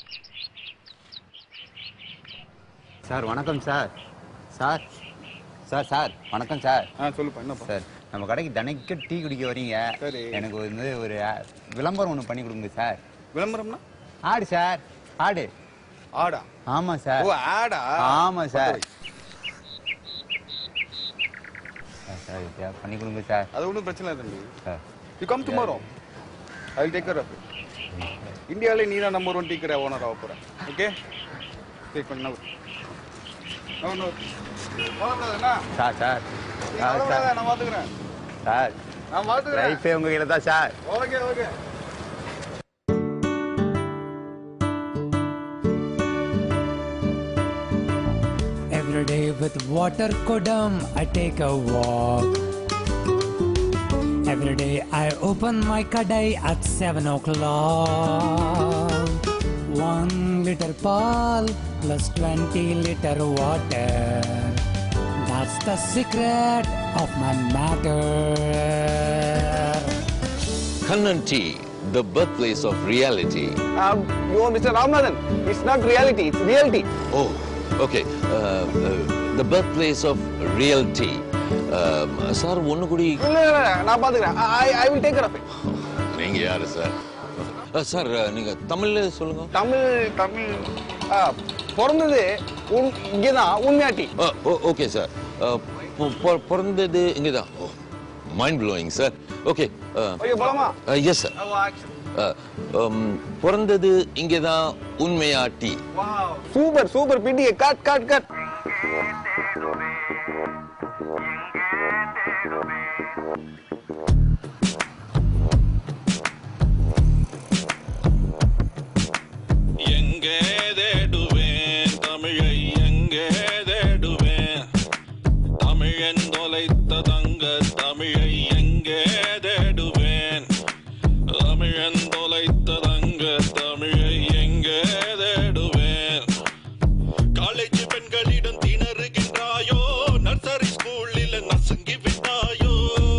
Sir வணக்கம் sir sir sir sir வணக்கம் sir ஆ சொல்லுப்பா என்னப்பா சார் நம்ம கடைக்கு தினைக்கும் டீ குடிக்க வரீங்க சரி. எனக்கு வந்து ஒரு அஹ், விளம்பரம் ஒன்று பண்ணி கொடுங்க சார் விளம்பரம்னா ஆடு சார் ஆடு ஆடா ஆமா சார் ஓ ஆடா ஆமா சார் பத்து சார், சார் இதை பண்ணி கொடுங்க சார் அது ஒன்றும் பிரச்சனை இல்லை தம்பி sir you come tomorrow I will take care of இந்தியாவிலே நீ தான் நம்பர் ஒன் டீக்கர் ஓனர் ஆக போகிறேன் ஓகே டேக் பண்ண நோ நோ கவலைப்படாதண்ணா சார் சார் நீ சார் கவலைப்படாத, சார் நான் பார்த்துக்கிறேன் சார் நான் பார்த்துக்கிறேன் லைஃபே உங்க கையில தான் sir okay okay Every day with water kodam, I take a walk. Every day I open my kadai at 7 o'clock. One liter pal plus 20 liter water. That's the secret of my matter. Kannan Tea, the birthplace of reality. Um, you Mr. Ramanathan, it's not reality, it's reality. Oh, okay. Uh, uh, the birthplace of real tea. Um, sir ஒன்று கூடி இல்ல இல்ல இல்ல, நான் பார்த்துக்கிறேன் I I will take care of நீங்க யாரு sir sir நீங்க தமிழ்ல சொல்லுங்க தமிழ் தமிழ் ஆ, பிறந்தது உன் இங்கே தான் உண்மையாட்டி ஓகே சார் பிறந்தது இங்கே தான் mind blowing sir okay okay போலாமா எஸ் சார் பிறந்தது இங்கே தான் உண்மையா டீ சூப்பர் சூப்பர் பிடி கட் கட் கட் எங்கே தேடுவேன் தமிழை எங்கே தேடுவேன் தமிழன் தொலைத்த தங்க தமிழை எங்கே தேடுவேன் தமிழன் தொலைத்த தங்க தமிழை எங்கே தேடுவேன் காலேஜ் பெண்களிடம் திணறுகின்றாயோ நர்சரி ஸ்கூலில் நசுங்கி விட்டாயோ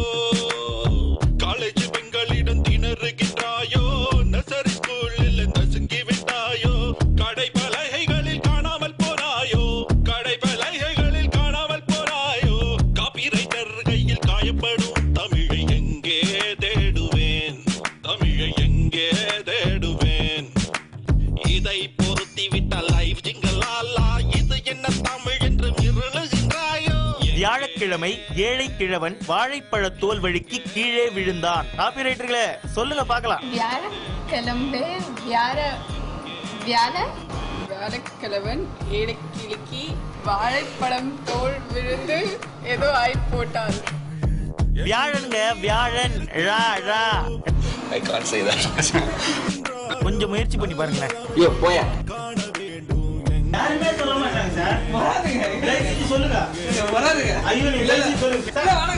காலேஜ் பெண்களிடம் திணறுகின்றாயோ நர்சரி ஸ்கூலில் நசுங்கி விட்டாயோ கடை பலகைகளில் காணாமல் போனாயோ கடை பலகைகளில் காணாமல் போனாயோ காப்பிரைட்டர் கையில் காயப்படும் தமிழை எங்கே தேடுவேன் தமிழை எங்கே தேடுவேன் இதை பொருத்தி விட்ட லைஃப் ஜிங்கலாலா இது என்ன தமிழ் என்று மிருளுகின்றாயோ வியாழக்கிழமை ஏழை கிழவன் வாழைப்பழ தோல் வழுக்கி கீழே விழுந்தான் காப்பிரைட்டர்களே சொல்லுங்க பார்க்கலாம் வியாழக்கிழமை வியாழ வியாழ வியாழக்கிழவன் ஏழைக்கிழக்கி வாழைப்பழம் தோல் விழுந்து ஏதோ ஆய் போட்டான் வியாழனுங்க வியாழன் ரா ரா ஐ கான் சே தட் கொஞ்சம் முயற்சி பண்ணி பாருங்களேன் யோ போயா யாருமே சொல்ல மாட்டாங்க சார் வராதுங்க சொல்லுங்க வராதுங்க ஐயோ நீ சொல்லுங்க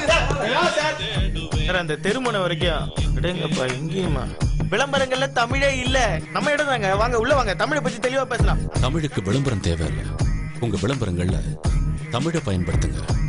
சார் அந்த தெருமுனை வரைக்கும் விடுங்கப்பா எங்கேயுமா விளம்பரங்கள்ல தமிழே இல்ல நம்ம இடம் தாங்க வாங்க உள்ள வாங்க தமிழை பத்தி தெளிவா பேசலாம் தமிழுக்கு விளம்பரம் தேவையில்லை உங்க விளம்பரங்கள்ல தமிழை பயன்படுத்துங்க